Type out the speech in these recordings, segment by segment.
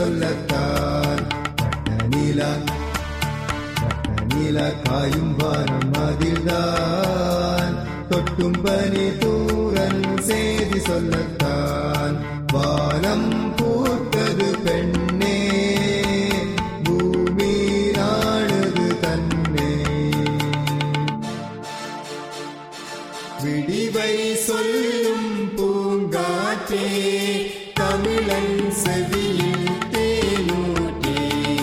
சொல்லத்தான் வட்ட நீலா வட்ட நீலா காயும் வானம் அதில்தான் தொட்டும் பனி தூரல் செய்தி சொல்லத்தான் வானம் பூத்தது பெண்ணே பூமி நாடுது தன்னே விடிவை சொல்லும் பூங்காற்றே தமிழன் செவியில் தேனூற்றே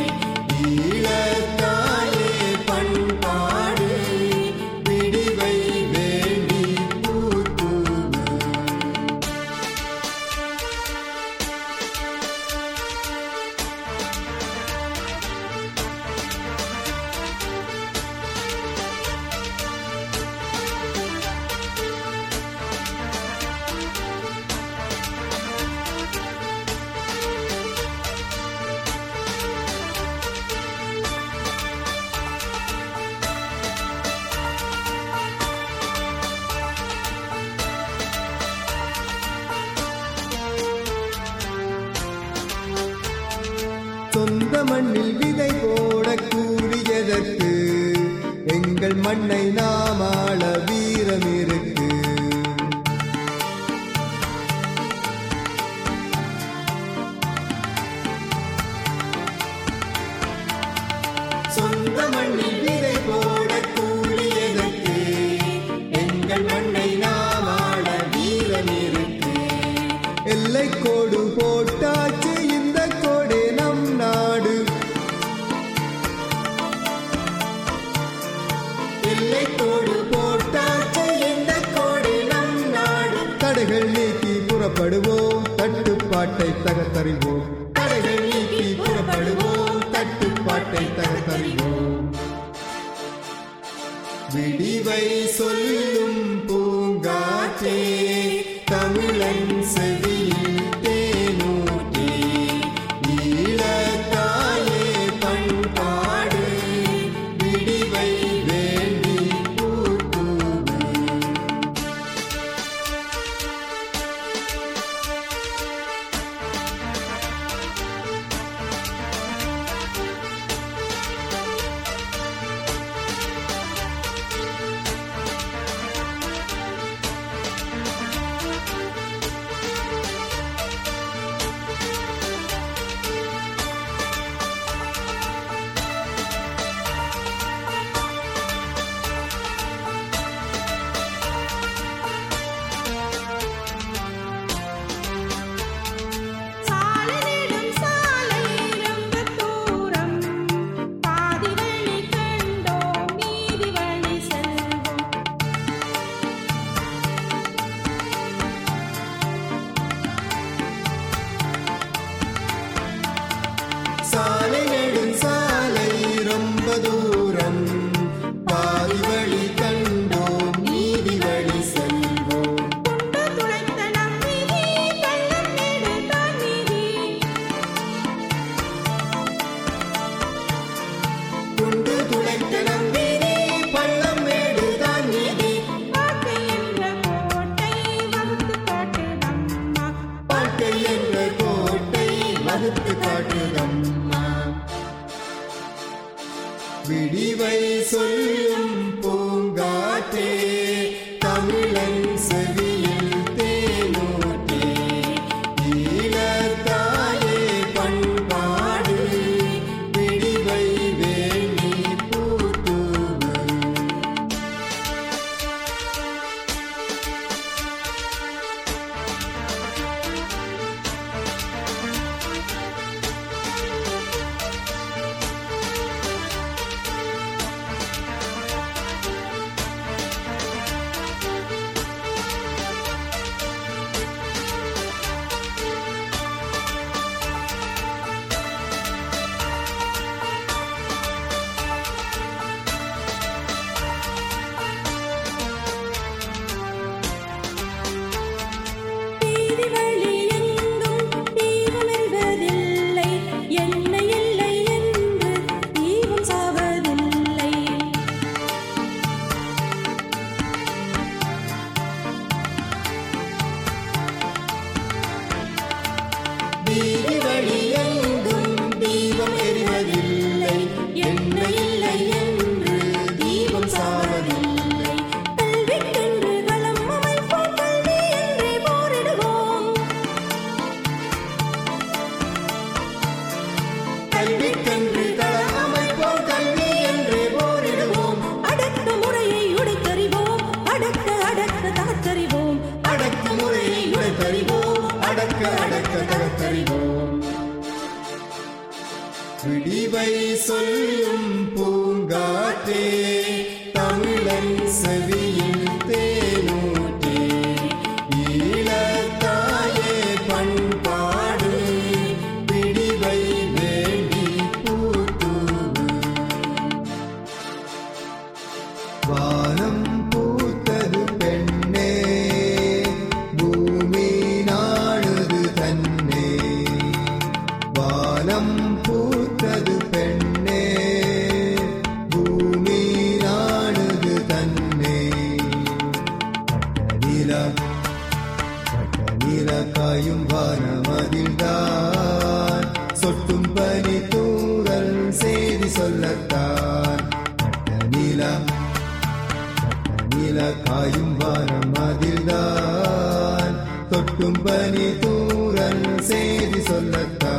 ஈழத்தாயே பண்பாடு விடிவை வேண்டி பூத்தூவு சொந்த மண்ணில் விதை போட கூறியதற்கு எங்கள் மண்ணை நாம் ஆள வீரம் இருக்கு சொந்த மண்ணில் விதை போட கூறியதற்கு எங்கள் மண்ணை நாம் ஆள வீரம் இருக்கு எல்லை கோடு போட்டாச்சு இந்த கோடு நம் நாடு எல்லை கோடு போட்டாச்சு இந்த கோடு நம் நாடு தடைகள் நீக்கி புறப்படுவோம் தட்டுப்பாட்டை தகர்த்தறிவோம் தடைகள் நீக்கி புறப்படுவோம் தட்டுப்பாட்டை தகர்த்தறிவோம் விடிவை சொல்லும் பூங்காற்றே தமிழன் செவியில் தேனூற்றே ஈழத்தாயே பண்பாடு விடிவை வேண்டி பூத்தூவு சாலை நெடும் சாலை ரொம்ப தூரம் பாதி வழி கண்டோம் மீதி வழி செல்வோம் சாலை நெடும் சாலை ரொம்ப தூரம் பாதி வழி கண்டோம் நீதி வழி செல்வோம் குண்டு துளைத்த நம் வீதி கள்ளம் நெடு தான் வீதி குண்டு துளைத்த நம்பினி பள்ளம் மேடு தான் நீதி வாழ்க்கை என்ற கோட்டை வகுத்து காட்டுதம்மா வாழ்க்கை என்ற கோட்டை வகுத்து காட்டுதம்மா விடிவை சொல்லும் பூங்காற்றே தமிழன் செவியில் தேனூற்றே ஈழத்தாயே பண்பாடு விடிவை வேண்டி பூத்தூவு விடிவை சொல்லும் பூங்காற்றே தமிழன் செவியில் தேனூற்றே ஈழத்தாயே பண்பாடு விடிவை வேண்டி பூத்தூவு வானம் பூத்தது பெண்ணே பூமி நாடுது தன்னே வானம் பூத்தது பெண்ணே பூமி நாடுது தன்னே பட்டநில பட்டநில காயும் வானமதில்தான் சொட்டும் பனி தூரல் செய்தி சொல்லத்தான் பட்டநில நீல காயும் வானம் அதில்தான் தொட்டும் பனி தூரல் செய்தி சொல்லத்தான்